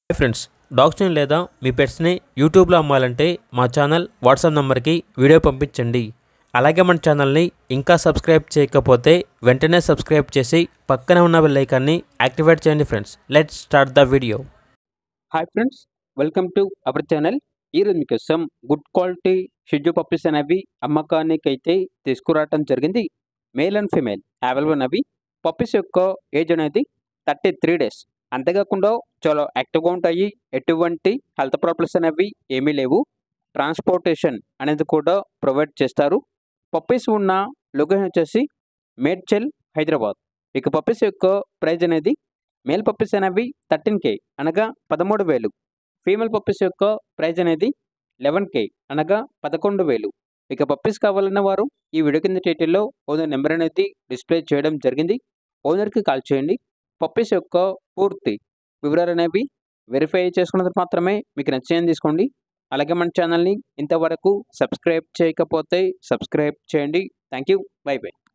hi friends డాగ్స్ని లేదా మీ పెట్స్ని యూట్యూబ్లో అమ్మాలంటే మా ఛానల్ వాట్సాప్ నెంబర్కి వీడియో పంపించండి అలాగే మన ఛానల్ని ఇంకా సబ్స్క్రైబ్ చేయకపోతే వెంటనే సబ్స్క్రైబ్ చేసి పక్కనే ఉన్న బెల్ ఐకాన్ని యాక్టివేట్ చేయండి friends let's start the video hi friends welcome to our channel ఈరోజు మీకోసం గుడ్ క్వాలిటీ షిడ్జు పప్పీస్ అనేవి అమ్మకానికి అయితే తీసుకురావటం జరిగింది మేల్ అండ్ ఫీమేల్ అవైలబుల్ అవి పప్పీస్ యొక్క ఏజ్ అనేది థర్టీ త్రీ డేస్ అంతేకాకుండా చాలా యాక్టివ్గా ఉంటాయి ఎటువంటి హెల్త్ ప్రాబ్లమ్స్ అనేవి ఏమీ లేవు ట్రాన్స్పోర్టేషన్ అనేది కూడా ప్రొవైడ్ చేస్తారు పప్పీస్ ఉన్న లొకేషన్ వచ్చేసి మేడ్చల్ హైదరాబాద్ ఇక పప్పీస్ యొక్క ప్రైజ్ అనేది మేల్ పప్పీస్ అనేవి థర్టీన్ కే అనగా పదమూడు వేలు ఫీమేల్ పప్పీస్ యొక్క ప్రైజ్ అనేది లెవెన్ కే అనగా పదకొండు వేలు ఇక పప్పీస్ కావాలన్న వారు ఈ వీడియో కింద టైటిల్లో ఓనర్ నెంబర్ అనేది డిస్ప్లే చేయడం జరిగింది ఓనర్కి కాల్ చేయండి పప్పీస్ యొక్క పూర్తి వివరాలు అనేవి వెరిఫై చేసుకున్నది మాత్రమే మీకు నచ్చేయని తీసుకోండి అలాగే మన ఛానల్ని ఇంతవరకు సబ్స్క్రైబ్ చేయకపోతే సబ్స్క్రైబ్ చేయండి థ్యాంక్ యూ బై బై